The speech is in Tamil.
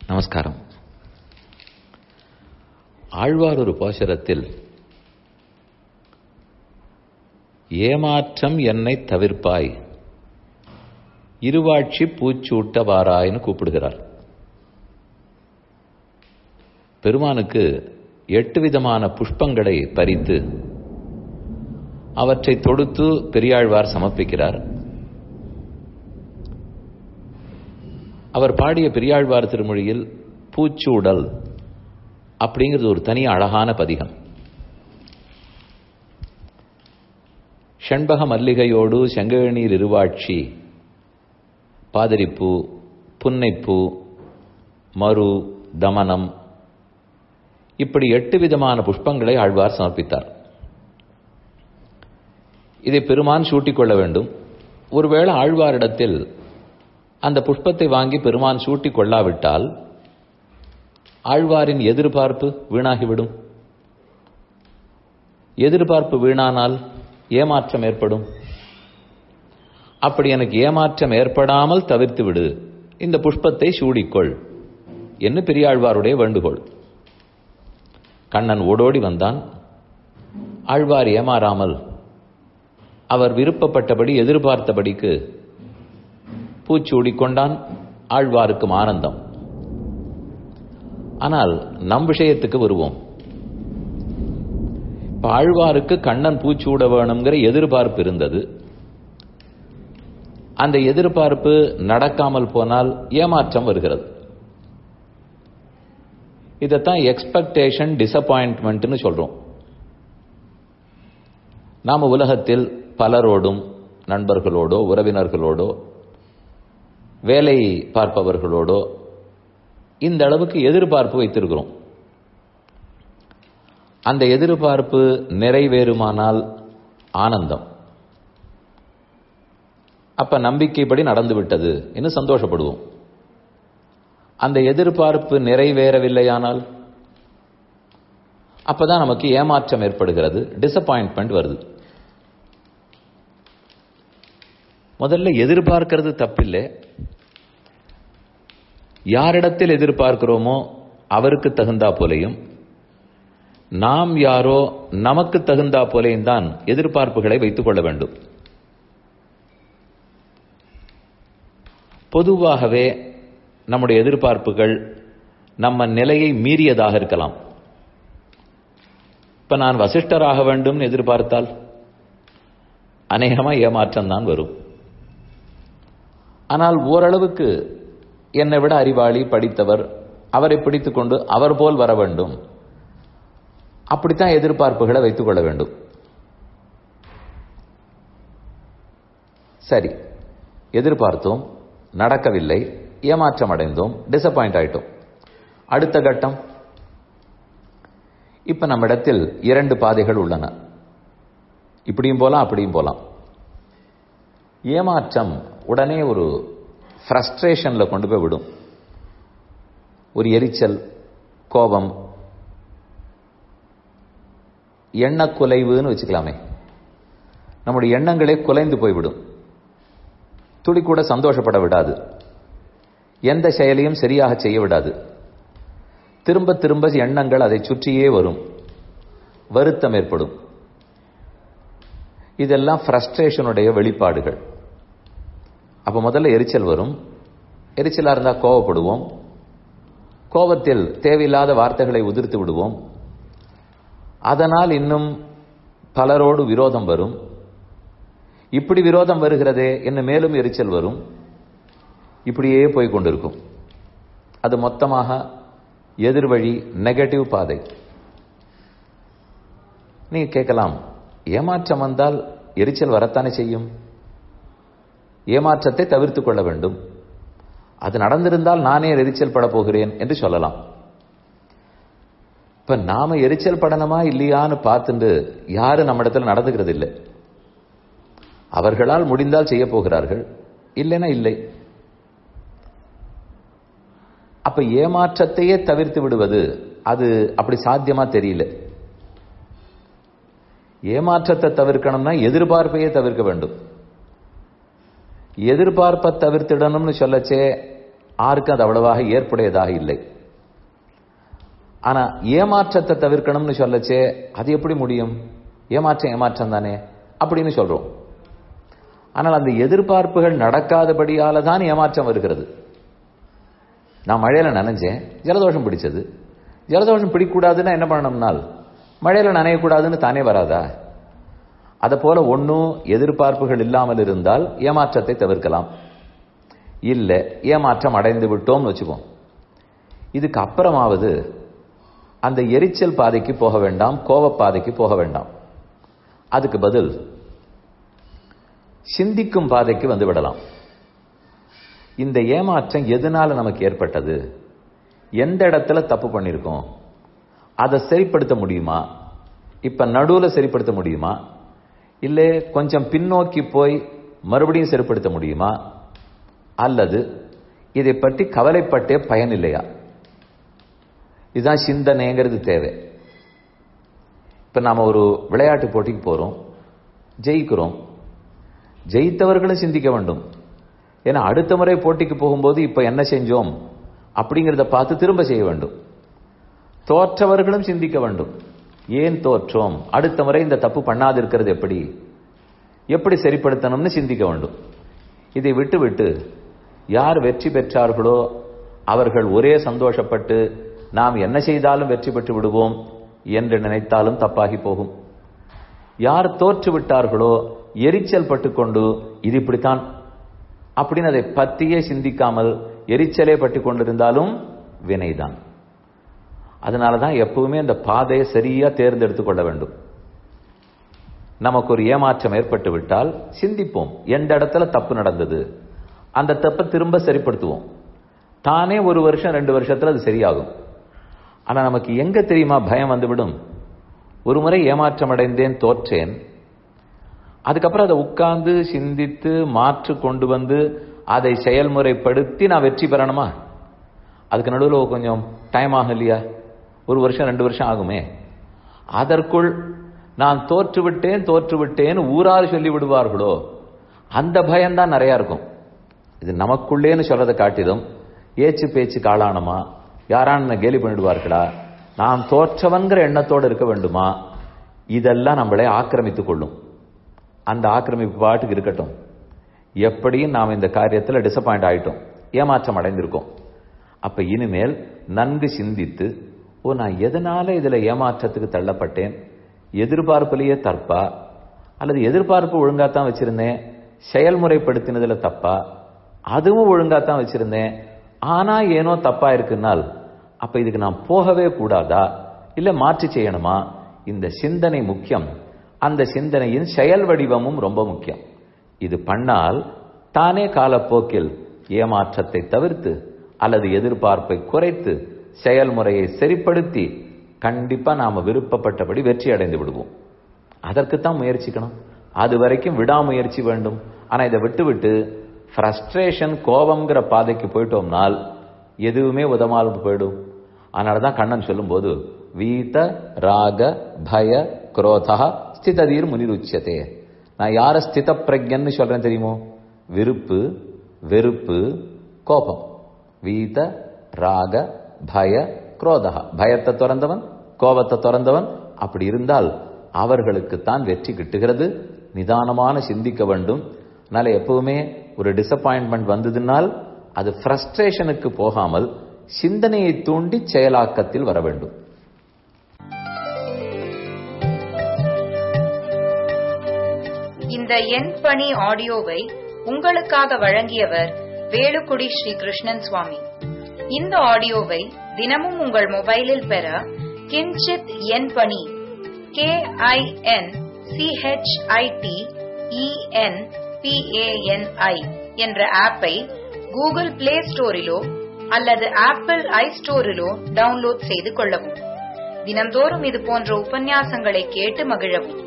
நமஸ்காரம் ஆழ்வார் ஒரு பாசுரத்தில் ஏமாற்றம் என்னை தவிர்ப்பாய் இருவாட்சி பூச்சூட்ட வாராய்னு கூப்பிடுகிறார் பெருமானுக்கு எட்டு விதமான புஷ்பங்களை பறித்து அவற்றை தொடுத்து பெரியாழ்வார் சமர்ப்பிக்கிறார் அவர் பாடிய பெரியாழ்வார் திருமொழியில் பூச்சூடல் அப்படிங்கிறது ஒரு தனி அழகான பதிகம் ஷண்பக மல்லிகையோடு செங்கழநீர் இருவாட்சி பாதிரிப்பூ புன்னைப்பூ மரு தமனம் இப்படி எட்டு விதமான புஷ்பங்களை ஆழ்வார் சமர்ப்பித்தார் இதை பெருமான் சூட்டிக் கொள்ள வேண்டும் ஒருவேளை ஆழ்வாரிடத்தில் அந்த புஷ்பத்தை வாங்கி பெருமான் சூட்டிக் கொள்ளாவிட்டால் ஆழ்வாரின் எதிர்பார்ப்பு வீணாகிவிடும் எதிர்பார்ப்பு வீணானால் ஏமாற்றம் ஏற்படும் அப்படி எனக்கு ஏமாற்றம் ஏற்படாமல் தவிர்த்து விடு இந்த புஷ்பத்தை சூடிக்கொள் என்று பெரியாழ்வாருடைய வேண்டுகோள் கண்ணன் ஓடோடி வந்தான் ஆழ்வார் ஏமாறாமல் அவர் விருப்பப்பட்டபடி எதிர்பார்த்தபடிக்கு பூச்சூடிக்கொண்டான் ஆழ்வாருக்கும் ஆனந்தம் ஆனால் நம் விஷயத்துக்கு வருவோம் இப்ப ஆழ்வாருக்கு கண்ணன் பூச்சூட வேணுங்கிற எதிர்பார்ப்பு இருந்தது அந்த எதிர்பார்ப்பு நடக்காமல் போனால் ஏமாற்றம் வருகிறது இதைத்தான் எக்ஸ்பெக்டேஷன் டிசப்பாயின்மெண்ட்னு சொல்றோம் நாம உலகத்தில் பலரோடும் நண்பர்களோடோ உறவினர்களோடோ வேலை பார்ப்பவர்களோடோ இந்த அளவுக்கு எதிர்பார்ப்பு வைத்திருக்கிறோம் அந்த எதிர்பார்ப்பு நிறைவேறுமானால் ஆனந்தம் அப்ப நம்பிக்கைப்படி நடந்து விட்டது என்று சந்தோஷப்படுவோம் அந்த எதிர்பார்ப்பு நிறைவேறவில்லையானால் அப்பதான் நமக்கு ஏமாற்றம் ஏற்படுகிறது டிசப்பாயின்மெண்ட் வருது முதல்ல எதிர்பார்க்கிறது தப்பில்லை யாரிடத்தில் எதிர்பார்க்கிறோமோ அவருக்கு தகுந்தா போலையும் நாம் யாரோ நமக்கு தகுந்தா போலையும் தான் எதிர்பார்ப்புகளை வைத்துக் கொள்ள வேண்டும் பொதுவாகவே நம்முடைய எதிர்பார்ப்புகள் நம்ம நிலையை மீறியதாக இருக்கலாம் இப்ப நான் வசிஷ்டராக வேண்டும் எதிர்பார்த்தால் அநேகமா ஏமாற்றம் தான் வரும் ஆனால் ஓரளவுக்கு என்னை விட அறிவாளி படித்தவர் அவரை பிடித்துக் கொண்டு அவர் போல் வர வேண்டும் அப்படித்தான் எதிர்பார்ப்புகளை வைத்துக் கொள்ள வேண்டும் சரி எதிர்பார்த்தோம் நடக்கவில்லை ஏமாற்றம் அடைந்தோம் டிசப்பாயிண்ட் ஆயிட்டோம் அடுத்த கட்டம் இப்ப நம்ம இடத்தில் இரண்டு பாதைகள் உள்ளன இப்படியும் போலாம் அப்படியும் போலாம் ஏமாற்றம் உடனே ஒரு ஃப்ரஸ்ட்ரேஷன்ல கொண்டு போய் விடும் ஒரு எரிச்சல் கோபம் எண்ண குலைவுன்னு வச்சுக்கலாமே நம்முடைய எண்ணங்களே குலைந்து போய்விடும் துளி கூட சந்தோஷப்பட விடாது எந்த செயலையும் சரியாக செய்ய விடாது திரும்ப திரும்ப எண்ணங்கள் அதை சுற்றியே வரும் வருத்தம் ஏற்படும் இதெல்லாம் ஃப்ரஸ்ட்ரேஷனுடைய வெளிப்பாடுகள் அப்ப முதல்ல எரிச்சல் வரும் எரிச்சலா இருந்தா கோவப்படுவோம் கோபத்தில் தேவையில்லாத வார்த்தைகளை உதிர்த்து விடுவோம் அதனால் இன்னும் பலரோடு விரோதம் வரும் இப்படி விரோதம் வருகிறதே என்ன மேலும் எரிச்சல் வரும் இப்படியே போய் கொண்டிருக்கும் அது மொத்தமாக எதிர்வழி நெகட்டிவ் பாதை நீங்க கேட்கலாம் ஏமாற்றம் வந்தால் எரிச்சல் வரத்தானே செய்யும் ஏமாற்றத்தை தவிர்த்துக் கொள்ள வேண்டும் அது நடந்திருந்தால் நானே எரிச்சல் பட போகிறேன் என்று சொல்லலாம் இப்ப நாம எரிச்சல் படணுமா இல்லையான்னு பார்த்துட்டு யாரு நம்ம இடத்துல நடந்துக்கிறது இல்லை அவர்களால் முடிந்தால் செய்ய போகிறார்கள் இல்லைன்னா இல்லை அப்ப ஏமாற்றத்தையே தவிர்த்து விடுவது அது அப்படி சாத்தியமா தெரியல ஏமாற்றத்தை தவிர்க்கணும்னா எதிர்பார்ப்பையே தவிர்க்க வேண்டும் எதிர்பார்ப்பை தவிர்த்திடணும்னு சொல்லச்சே யாருக்கும் அது அவ்வளவாக ஏற்புடையதாக இல்லை ஆனா ஏமாற்றத்தை தவிர்க்கணும்னு சொல்லச்சே அது எப்படி முடியும் ஏமாற்றம் ஏமாற்றம் தானே அப்படின்னு சொல்றோம் ஆனால் அந்த எதிர்பார்ப்புகள் நடக்காதபடியால தான் ஏமாற்றம் வருகிறது நான் மழையில நனைஞ்சேன் ஜலதோஷம் பிடிச்சது ஜலதோஷம் பிடிக்கூடாதுன்னா என்ன பண்ணணும்னால் மழையில நனையக்கூடாதுன்னு தானே வராதா அதை போல ஒன்றும் எதிர்பார்ப்புகள் இல்லாமல் இருந்தால் ஏமாற்றத்தை தவிர்க்கலாம் இல்லை ஏமாற்றம் அடைந்து விட்டோம்னு வச்சுக்கோம் இதுக்கு அப்புறமாவது அந்த எரிச்சல் பாதைக்கு போக வேண்டாம் கோபப்பாதைக்கு போக வேண்டாம் அதுக்கு பதில் சிந்திக்கும் பாதைக்கு வந்து விடலாம் இந்த ஏமாற்றம் எதனால நமக்கு ஏற்பட்டது எந்த இடத்துல தப்பு பண்ணியிருக்கோம் அதை சரிப்படுத்த முடியுமா இப்ப நடுவில் சரிப்படுத்த முடியுமா இல்லை கொஞ்சம் பின்னோக்கி போய் மறுபடியும் சரிப்படுத்த முடியுமா அல்லது இதை பற்றி கவலைப்பட்டே பயன் இல்லையா இதுதான் சிந்தனைங்கிறது தேவை இப்ப நாம ஒரு விளையாட்டு போட்டிக்கு போறோம் ஜெயிக்கிறோம் ஜெயித்தவர்களும் சிந்திக்க வேண்டும் ஏன்னா அடுத்த முறை போட்டிக்கு போகும்போது இப்ப என்ன செஞ்சோம் அப்படிங்கிறத பார்த்து திரும்ப செய்ய வேண்டும் தோற்றவர்களும் சிந்திக்க வேண்டும் ஏன் தோற்றோம் அடுத்த முறை இந்த தப்பு பண்ணாது இருக்கிறது எப்படி எப்படி சரிப்படுத்தணும்னு சிந்திக்க வேண்டும் இதை விட்டு விட்டு யார் வெற்றி பெற்றார்களோ அவர்கள் ஒரே சந்தோஷப்பட்டு நாம் என்ன செய்தாலும் வெற்றி பெற்று விடுவோம் என்று நினைத்தாலும் தப்பாகி போகும் யார் தோற்று விட்டார்களோ எரிச்சல் பட்டுக்கொண்டு இது இப்படித்தான் அப்படின்னு அதை பத்தியே சிந்திக்காமல் எரிச்சலே பட்டு கொண்டிருந்தாலும் வினைதான் அதனாலதான் எப்பவுமே அந்த பாதையை சரியா தேர்ந்தெடுத்து கொள்ள வேண்டும் நமக்கு ஒரு ஏமாற்றம் ஏற்பட்டு விட்டால் சிந்திப்போம் எந்த இடத்துல தப்பு நடந்தது அந்த தப்பை திரும்ப சரிப்படுத்துவோம் தானே ஒரு வருஷம் ரெண்டு வருஷத்துல அது சரியாகும் ஆனா நமக்கு எங்க தெரியுமா பயம் வந்துவிடும் ஒரு முறை ஏமாற்றம் அடைந்தேன் தோற்றேன் அதுக்கப்புறம் அதை உட்கார்ந்து சிந்தித்து மாற்று கொண்டு வந்து அதை செயல்முறைப்படுத்தி நான் வெற்றி பெறணுமா அதுக்கு நடுவில் கொஞ்சம் டைம் ஆகும் இல்லையா ஒரு வருஷம் ரெண்டு வருஷம் ஆகுமே அதற்குள் நான் தோற்று விட்டேன் தோற்று விட்டேன் ஊரார் சொல்லி விடுவார்களோ அந்த பயம்தான் நிறைய இருக்கும் இது நமக்குள்ளேன்னு சொல்றதை காட்டிலும் ஏச்சு பேச்சு காளானமா யாரான கேலி பண்ணிடுவார்களா நாம் தோற்றவன்கிற எண்ணத்தோடு இருக்க வேண்டுமா இதெல்லாம் நம்மளை ஆக்கிரமித்துக் கொள்ளும் அந்த ஆக்கிரமிப்பு பாட்டுக்கு இருக்கட்டும் எப்படியும் நாம் இந்த காரியத்தில் டிசப்பாயிண்ட் ஆயிட்டோம் ஏமாற்றம் அடைந்திருக்கோம் அப்ப இனிமேல் நன்கு சிந்தித்து ஓ நான் எதனால இதுல ஏமாற்றத்துக்கு தள்ளப்பட்டேன் எதிர்பார்ப்புலயே தற்பா அல்லது எதிர்பார்ப்பு ஒழுங்காத்தான் வச்சிருந்தேன் செயல்முறைப்படுத்தினதுல தப்பா அதுவும் ஒழுங்காத்தான் வச்சிருந்தேன் ஆனா ஏனோ தப்பா இருக்குன்னால் அப்ப இதுக்கு நான் போகவே கூடாதா இல்ல மாற்றி செய்யணுமா இந்த சிந்தனை முக்கியம் அந்த சிந்தனையின் செயல் வடிவமும் ரொம்ப முக்கியம் இது பண்ணால் தானே காலப்போக்கில் ஏமாற்றத்தை தவிர்த்து அல்லது எதிர்பார்ப்பை குறைத்து செயல்முறையை சரிப்படுத்தி கண்டிப்பா நாம விருப்பப்பட்டபடி வெற்றி அடைந்து விடுவோம் அதற்குத்தான் முயற்சிக்கணும் அது வரைக்கும் விடாமுயற்சி வேண்டும் ஆனா இதை விட்டு விட்டு ஃப்ரஸ்ட்ரேஷன் கோபம்ங்கிற பாதைக்கு போயிட்டோம்னால் எதுவுமே உதமாலும் போயிடும் அதனாலதான் கண்ணன் சொல்லும்போது வீத ராக பய குரோதா ஸ்திததீர் முனிருச்சியதே நான் யார ஸ்தித பிரஜன்னு சொல்றேன் தெரியுமோ விருப்பு வெறுப்பு கோபம் வீத ராக பய குரோதா பயத்தை திறந்தவன் கோபத்தை திறந்தவன் அப்படி இருந்தால் அவர்களுக்கு தான் வெற்றி கிட்டுகிறது நிதானமான சிந்திக்க வேண்டும் அதனால எப்பவுமே ஒரு டிசப்பாயின்மெண்ட் வந்ததுனால் அது ஃப்ரஸ்ட்ரேஷனுக்கு போகாமல் சிந்தனையை தூண்டி செயலாக்கத்தில் வர வேண்டும் இந்த எண் பணி ஆடியோவை உங்களுக்காக வழங்கியவர் வேலுக்குடி ஸ்ரீ கிருஷ்ணன் சுவாமி இந்த ஆடியோவை தினமும் உங்கள் மொபைலில் பெற கிஞ்சித் எண் பணி கே ஐ என் சிஹெச்ஐடி இஎன் பிஏஎன்ஐ என்ற ஆப்பை கூகுள் பிளே ஸ்டோரிலோ அல்லது ஆப்பிள் ஐ ஸ்டோரிலோ டவுன்லோட் செய்து கொள்ளவும் தினந்தோறும் இது போன்ற உபன்யாசங்களை கேட்டு மகிழவும்